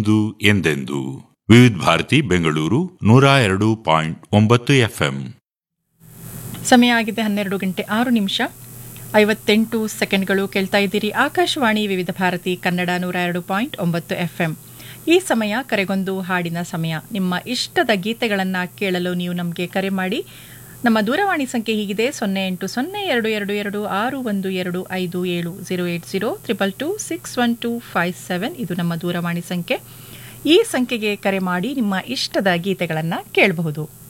ಇಂದು ಎಂದೆಂದು ವಿವಿಧ ಭಾರತಿ ಬೆಂಗಳೂರು ನೂರ ಎರಡು ಪಾಯಿಂಟ್ ಒಂಬತ್ತು ಎಫ್ಎಂ ಸಮಯ ಆಗಿದೆ ಹನ್ನೆರಡು ಗಂಟೆ ಆರು ನಿಮಿಷ ಐವತ್ತೆಂಟು ಸೆಕೆಂಡ್ಗಳು ಕೇಳ್ತಾ ಇದ್ದೀರಿ ಆಕಾಶವಾಣಿ ವಿವಿಧ ಭಾರತಿ ಕನ್ನಡ ನೂರ ಎರಡು ಪಾಯಿಂಟ್ ಒಂಬತ್ತು ಎಫ್ ಎಂ ಈ ಸಮಯ ಕರೆಗೊಂದು ಹಾಡಿನ ಸಮಯ ನಿಮ್ಮ ಇಷ್ಟದ ಗೀತೆಗಳನ್ನು ಕೇಳಲು ನೀವು ನಮಗೆ ಕರೆ ಮಾಡಿ ನಮ್ಮ ದೂರವಾಣಿ ಸಂಖ್ಯೆ ಹೀಗಿದೆ ಸೊನ್ನೆ ಎಂಟು ಸೊನ್ನೆ ಎರಡು ಎರಡು ಎರಡು ಆರು ಒಂದು ಎರಡು ಐದು ಏಳು zero eight zero triple two six one two five seven ಇದು ನಮ್ಮ ದೂರವಾಣಿ ಸಂಖ್ಯೆ ಈ ಸಂಖ್ಯೆಗೆ ಕರೆ ಮಾಡಿ ನಿಮ್ಮ ಇಷ್ಟದ ಗೀತೆಗಳನ್ನು ಕೇಳಬಹುದು